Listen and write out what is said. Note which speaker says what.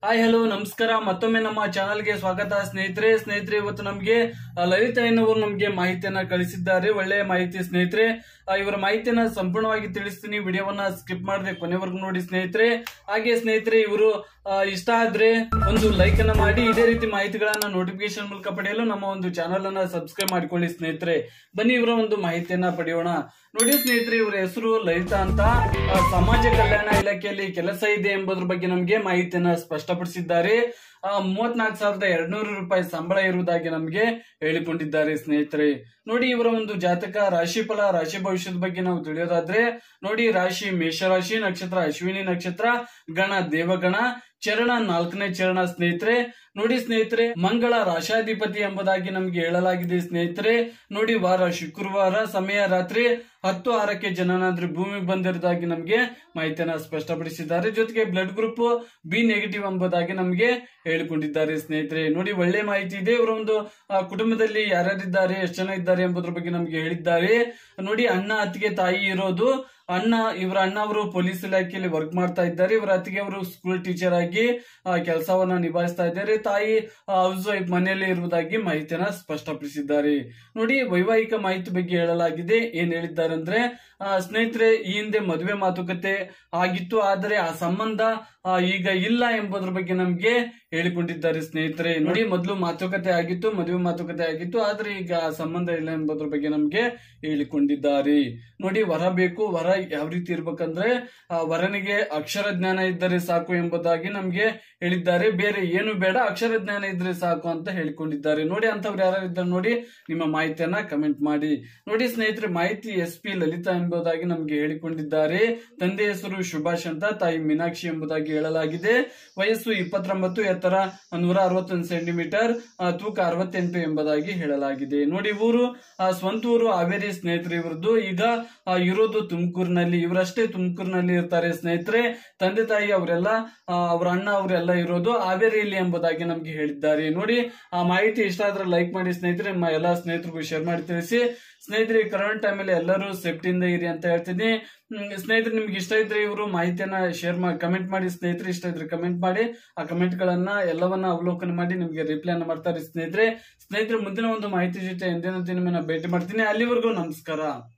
Speaker 1: hi hello ನಮಸ್ಕಾರ ಮತ್ತೊಮ್ಮೆ ನಮ್ಮ ಚಾನಲ್ಗೆ ಸ್ವಾಗತ ಸ್ನೇಹಿತರೆ ಸ್ನೇಹಿತರೆ ಇವತ್ತು ನಮಗೆ ಆ, ಲಲಿತಾ ಎನ್ನುವರು ನಮಗೆ ಮಾಹಿತಿಯನ್ನ ಕಳಿಸಿದ್ದಾರೆ ಒಳ್ಳೆಯ ಮಾಹಿತಿ ಸ್ನೇಹಿತರೆ ಆ, ಇವರ ಮಾಹಿತಿಯನ್ನ ಸಂಪೂರ್ಣವಾಗಿ ತಿಳಿಸ್ತೀನಿ ವಿಡಿಯೋವನ್ನ ಸ್ಕಿಪ್ ಮಾಡದೆ ಕೊನೆವರೆಗೂ ನೋಡಿ ಸ್ನೇಹಿತರೆ ಹಾಗೆ ಸ್ನೇಹಿತರೆ ಇವರು ಆ, ಇಷ್ಟ ಆದ್ರೆ ಒಂದು ಲೈಕ್ ಅನ್ನ ಮಾಡಿ ಇದೇ ರೀತಿ ಮಾಹಿತಿಗಳನ್ನ ನೋಟಿಫಿಕೇಶನ್ ಮೂಲಕ ಪಡೆಯಲು ನಮ್ಮ ಒಂದು ಚಾನಲ್ ಅನ್ನ ಸಬ್ಸ್ಕ್ರೈಬ್ ಮಾಡಿಕೊಳ್ಳಿ ಸ್ನೇಹಿತರೆ ಬನ್ನಿ ಇವರ ಒಂದು ಮಾಹಿತಿಯನ್ನ ಪಡೆಯೋಣ ನೋಡಿ ಸ್ನೇಹಿತರೆ ಇವರ ಹೆಸರು ಲಲಿತಾ ಅಂತ ಆ, ಸಮಾಜ ಕಲ್ಯಾಣ ಇಲಾಖೆಯಲ್ಲಿ ಕೆಲಸ ಇದೆ ಎಂಬುದ್ರ ಬಗ್ಗೆ ನಮಗೆ ಮಾಹಿತಿಯನ್ನ ಸ್ಪಷ್ಟಪಡಿಸಿದ್ದಾರೆ ಆ, ಮೂವತ್ನಾಲ್ಕು ಸಾವಿರದ ಎರಡ್ನೂರು ರೂಪಾಯಿ ಸಂಬಳ ಇರುವುದಾಗಿ ನಮಗೆ ಹೇಳಿಕೊಂಡಿದ್ದಾರೆ ಸ್ನೇಹಿತರೆ ನೋಡಿ ಇವರ ಒಂದು ಜಾತಕ ರಾಶಿಫಲ ರಾಶಿ ಭವಿಷ್ಯದ ಬಗ್ಗೆ ನಾವು ತಿಳಿಯೋದಾದ್ರೆ ನೋಡಿ ರಾಶಿ ಮೇಷರಾಶಿ ನಕ್ಷತ್ರ ಅಶ್ವಿನಿ ನಕ್ಷತ್ರ ಗಣ ದೇವಗಣ ಚರಣ ನಾಲ್ಕನೇ ಚರಣ ಸ್ನೇಹಿತರೆ ನೋಡಿ ಸ್ನೇಹಿತರೆ ಮಂಗಳ ರಾಶಾಧಿಪತಿ ಎಂಬುದಾಗಿ ನಮಗೆ ಹೇಳಲಾಗಿದೆ ಸ್ನೇಹಿತರೆ ನೋಡಿ ವಾರ ಶುಕ್ರವಾರ ಸಮಯ ರಾತ್ರಿ ಹತ್ತು ಆರಕ್ಕೆ ಜನನಾದ್ರಿ ಭೂಮಿ ಬಂದಿರೋದಾಗಿ ನಮಗೆ ಮಾಹಿತಿಯನ್ನ ಸ್ಪಷ್ಟಪಡಿಸಿದ್ದಾರೆ ಜೊತೆಗೆ ಬ್ಲಡ್ ಗ್ರೂಪ್ ಬಿ ನೆಗೆಟಿವ್ ಎಂಬುದಾಗಿ ನಮಗೆ ಹೇಳಿಕೊಂಡಿದ್ದಾರೆ ಸ್ನೇಹಿತರೆ ನೋಡಿ ಒಳ್ಳೆ ಮಾಹಿತಿ ಇದೆ ಇವರ ಒಂದು ಆ, ಕುಟುಂಬದಲ್ಲಿ ಯಾರ್ಯಾರಿದ್ದಾರೆ ಎಷ್ಟು ಜನ ಇದ್ದಾರೆ ಎಂಬುದ್ರ ಬಗ್ಗೆ ನಮಗೆ ಹೇಳಿದ್ದಾರೆ ನೋಡಿ ಅಣ್ಣ ಅತ್ತಿಗೆ ತಾಯಿ ಇರೋದು ಅಣ್ಣ ಇವರ ಅಣ್ಣ ಅವರು ಪೊಲೀಸ್ ಇಲಾಖೆಯಲ್ಲಿ ವರ್ಕ್ ಮಾಡ್ತಾ ಇದ್ದಾರೆ ಇವರ ಅತ್ತಿಗೆ ಅವರು ಸ್ಕೂಲ್ ಟೀಚರ್ ಆಗಿ ಕೆಲಸವನ್ನ ನಿಭಾಯಿಸ್ತಾ ಇದ್ದಾರೆ ತಾಯಿ ಹೌಸ್ ವೈಫ್ ಮನೆಯಲ್ಲಿ ಇರುವುದಾಗಿ ಮಾಹಿತಿಯನ್ನ ಸ್ಪಷ್ಟಪಡಿಸಿದ್ದಾರೆ ನೋಡಿ ವೈವಾಹಿಕ ಮಾಹಿತಿ ಬಗ್ಗೆ ಹೇಳಲಾಗಿದೆ ಏನ್ ಹೇಳಿದ್ದಾರೆ ಅಂದ್ರೆ ಆ, ಸ್ನೇಹಿತರೆ ಈ ಹಿಂದೆ ಮದುವೆ ಮಾತುಕತೆ ಆಗಿತ್ತು ಆದರೆ ಆ ಸಂಬಂಧ ಆ, ಈಗ ಇಲ್ಲ ಎಂಬುದ್ರ ಬಗ್ಗೆ ನಮ್ಗೆ ಹೇಳಿಕೊಂಡಿದ್ದಾರೆ ಸ್ನೇಹಿತರೆ ನೋಡಿ ಮೊದಲು ಮಾತುಕತೆ ಆಗಿತ್ತು ಮದುವೆ ಮಾತುಕತೆ ಆಗಿತ್ತು ಆದ್ರೆ ಈಗ ಆ ಸಂಬಂಧ ಇಲ್ಲ ಎಂಬುದ್ರ ಬಗ್ಗೆ ನಮ್ಗೆ ಹೇಳಿಕೊಂಡಿದ್ದಾರೆ ನೋಡಿ ವರ ಬೇಕು ವರ ಯಾವ ರೀತಿ ಇರ್ಬೇಕಂದ್ರೆ ಆ ವರನಿಗೆ ಅಕ್ಷರ ಜ್ಞಾನ ಇದ್ದರೆ ಸಾಕು ಎಂಬುದಾಗಿ ನಮ್ಗೆ ಹೇಳಿದ್ದಾರೆ ಬೇರೆ ಏನು ಬೇಡ ಅಕ್ಷರ ಜ್ಞಾನ ಇದ್ರೆ ಸಾಕು ಅಂತ ಹೇಳಿಕೊಂಡಿದ್ದಾರೆ ನೋಡಿ ಅಂತವ್ರು ಯಾರು ಇದ್ದಾರೆ ನೋಡಿ ನಿಮ್ಮ ಮಾಹಿತಿಯನ್ನ ಕಮೆಂಟ್ ಮಾಡಿ ನೋಡಿ ಸ್ನೇಹಿತರೆ ಮಾಹಿತಿ ಎಸ್ ಪಿ ಲಲಿತಾ ಎಂಬುದಾಗಿ ನಮ್ಗೆ ಹೇಳಿಕೊಂಡಿದ್ದಾರೆ ತಂದೆ ಹೆಸರು ಸುಭಾಷ್ ಅಂತ ತಾಯಿ ಮೀನಾಕ್ಷಿ ಎಂಬುದಾಗಿ ಹೇಳಲಾಗಿದೆ ವಯಸ್ಸು ಇಪ್ಪತ್ತೊಂಬತ್ತು ಎತ್ತರ ನೂರ ಅರವತ್ತೊಂದು ಸೆಂಟಿಮೀಟರ್ ಆ, ತೂಕ ಅರವತ್ತೆಂಟು ಎಂಬುದಾಗಿ ಹೇಳಲಾಗಿದೆ ನೋಡಿ ಊರು ಆ, ಸ್ವಂತ ಊರು ಹಾವೇರಿ ಸ್ನೇಹಿತರು ಇವ್ರದ್ದು ಈಗ ಆ, ಇರೋದು ತುಮಕೂರಿನಲ್ಲಿ ಇವರಷ್ಟೇ ತುಮಕೂರಿನಲ್ಲಿ ಇರ್ತಾರೆ ಸ್ನೇಹಿತರೆ ತಂದೆ ತಾಯಿ ಅವರೆಲ್ಲ ಆ, ಅವ್ರ ಅಣ್ಣ ಅವರೆಲ್ಲ ಇರೋದು ಹಾವೇರಿಯಲ್ಲಿ ಎಂಬುದಾಗಿ ನಮ್ಗೆ ಹೇಳಿದ್ದಾರೆ ನೋಡಿ ಆ ಮಾಹಿತಿ ಇಷ್ಟ ಆದ್ರೆ ಲೈಕ್ ಮಾಡಿ ಸ್ನೇಹಿತರೆ ನಿಮ್ಮ ಎಲ್ಲಾ ಸ್ನೇಹಿತರಿಗೂ ಶೇರ್ ಮಾಡಿ ತಿಳಿಸಿ ಸ್ನೇಹಿತರೆ ಈ ಕರೋನಾ ಟೈಮಲ್ಲಿ ಎಲ್ಲರೂ ಸೇಫ್ಟಿಯಿಂದ ಇರಿ ಅಂತ ಹೇಳ್ತೀನಿ ಹ್ಮ್, ಸ್ನೇಹಿತರೆ ನಿಮ್ಗೆ ಇಷ್ಟ ಇದ್ರೆ ಇವರು ಮಾಹಿತಿಯನ್ನ ಶೇರ್ ಮಾಡಿ ಕಮೆಂಟ್ ಮಾಡಿ ಸ್ನೇಹಿತರೆ ಇಷ್ಟ ಇದ್ರೆ ಕಮೆಂಟ್ ಮಾಡಿ ಆ ಕಮೆಂಟ್ ಗಳನ್ನ ಎಲ್ಲವನ್ನ ಅವಲೋಕನ ಮಾಡಿ ನಿಮ್ಗೆ ರಿಪ್ಲೈ ಅನ್ನ ಮಾಡ್ತಾರೆ ಸ್ನೇಹಿತರೆ ಸ್ನೇಹಿತರೆ ಮುಂದಿನ ಒಂದು ಮಾಹಿತಿ ಜೊತೆ ಎಂದಿನಂತೆ ನಿಮ್ಮನ್ನ ಭೇಟಿ ಮಾಡ್ತೀನಿ ಅಲ್ಲಿವರೆಗೂ ನಮಸ್ಕಾರ